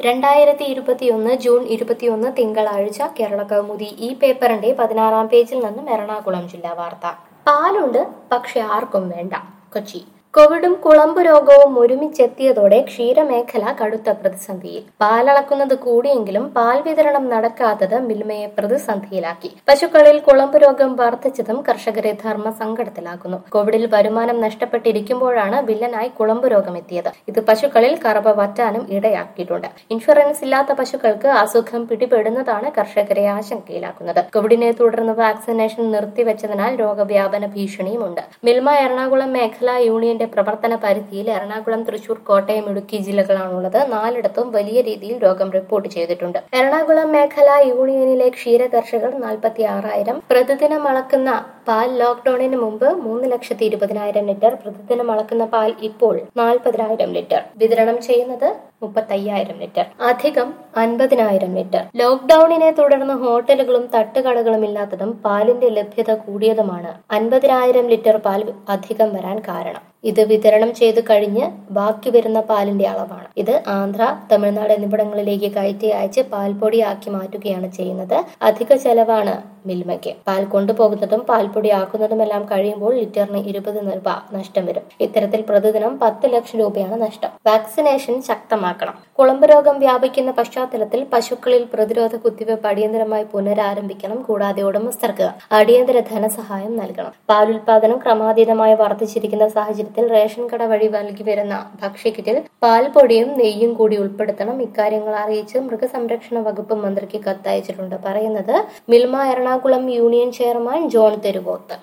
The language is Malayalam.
രണ്ടായിരത്തി ഇരുപത്തിയൊന്ന് ജൂൺ ഇരുപത്തിയൊന്ന് തിങ്കളാഴ്ച കേരള കൗമുദി ഈ പേപ്പറിന്റെ പതിനാറാം പേജിൽ നിന്നും എറണാകുളം ജില്ലാ വാർത്ത പാലുണ്ട് പക്ഷെ ആർക്കും വേണ്ട കൊച്ചി കോവിഡും കുളമ്പ് രോഗവും ഒരുമിച്ചെത്തിയതോടെ ക്ഷീരമേഖല കടുത്ത പ്രതിസന്ധിയിൽ പാലളക്കുന്നത് കൂടിയെങ്കിലും പാൽ വിതരണം നടക്കാത്തത് മിൽമയെ പ്രതിസന്ധിയിലാക്കി പശുക്കളിൽ കുളമ്പ് രോഗം വർദ്ധിച്ചതും കർഷകരെ ധർമ്മ സങ്കടത്തിലാക്കുന്നു കോവിഡിൽ വരുമാനം നഷ്ടപ്പെട്ടിരിക്കുമ്പോഴാണ് വില്ലനായി കുളമ്പ് രോഗം എത്തിയത് ഇത് പശുക്കളിൽ കറവ വറ്റാനും ഇടയാക്കിയിട്ടുണ്ട് ഇൻഷുറൻസ് ഇല്ലാത്ത പശുക്കൾക്ക് അസുഖം പിടിപെടുന്നതാണ് കർഷകരെ ആശങ്കയിലാക്കുന്നത് കോവിഡിനെ തുടർന്ന് വാക്സിനേഷൻ നിർത്തിവെച്ചതിനാൽ രോഗവ്യാപന ഭീഷണിയുമുണ്ട് മിൽമ എറണാകുളം മേഖലാ യൂണിയന്റെ പ്രവർത്തന പരിധിയിൽ എറണാകുളം തൃശൂർ കോട്ടയം ഇടുക്കി ജില്ലകളാണുള്ളത് നാലിടത്തും വലിയ രീതിയിൽ രോഗം റിപ്പോർട്ട് ചെയ്തിട്ടുണ്ട് എറണാകുളം മേഖലാ യൂണിയനിലെ ക്ഷീര കർഷകർ നാൽപ്പത്തി ആറായിരം പ്രതിദിനം അളക്കുന്ന പാൽ ലോക്ഡൌണിന് മുമ്പ് മൂന്ന് ലക്ഷത്തി ഇരുപതിനായിരം ലിറ്റർ പ്രതിദിനം അളക്കുന്ന പാൽ ഇപ്പോൾ നാൽപ്പതിനായിരം ലിറ്റർ വിതരണം ചെയ്യുന്നത് മുപ്പത്തയ്യായിരം ലിറ്റർ അധികം അൻപതിനായിരം ലിറ്റർ ലോക്ഡൌണിനെ തുടർന്ന് ഹോട്ടലുകളും തട്ടുകടകളും ഇല്ലാത്തതും പാലിന്റെ ലഭ്യത കൂടിയതുമാണ് അൻപതിനായിരം ലിറ്റർ പാൽ അധികം വരാൻ കാരണം ഇത് വിതരണം ചെയ്തു കഴിഞ്ഞ് ബാക്കി വരുന്ന പാലിന്റെ അളവാണ് ഇത് ആന്ധ്ര തമിഴ്നാട് എന്നിവിടങ്ങളിലേക്ക് കയറ്റി അയച്ച് പാൽപ്പൊടിയാക്കി മാറ്റുകയാണ് ചെയ്യുന്നത് അധിക ചെലവാണ് മിൽമയ്ക്ക് പാൽ കൊണ്ടുപോകുന്നതും പാൽപ്പൊടി ആക്കുന്നതുമെല്ലാം കഴിയുമ്പോൾ ലിറ്ററിന് ഇരുപത് രൂപ നഷ്ടം വരും ഇത്തരത്തിൽ പ്രതിദിനം പത്ത് ലക്ഷം രൂപയാണ് നഷ്ടം വാക്സിനേഷൻ ശക്തമാക്കണം കുളമ്പ് രോഗം വ്യാപിക്കുന്ന പശ്ചാത്തലത്തിൽ പശുക്കളിൽ പ്രതിരോധ കുത്തിവയ്പ് അടിയന്തരമായി പുനരാരംഭിക്കണം കൂടാതെ ഉടമസ്ഥർക്ക് അടിയന്തര ധനസഹായം നൽകണം പാലുൽപാദനം ക്രമാതീതമായി വർദ്ധിച്ചിരിക്കുന്ന സാഹചര്യത്തിൽ റേഷൻ കട വഴി നൽകി വരുന്ന ഭക്ഷ്യക്കിറ്റിൽ പാൽപ്പൊടിയും നെയ്യും കൂടി ഉൾപ്പെടുത്തണം ഇക്കാര്യങ്ങൾ അറിയിച്ച് മൃഗസംരക്ഷണ വകുപ്പ് മന്ത്രിക്ക് കത്തയച്ചിട്ടുണ്ട് പറയുന്നത് Milma Ernakulam union chairman John തെരുവോത്ത്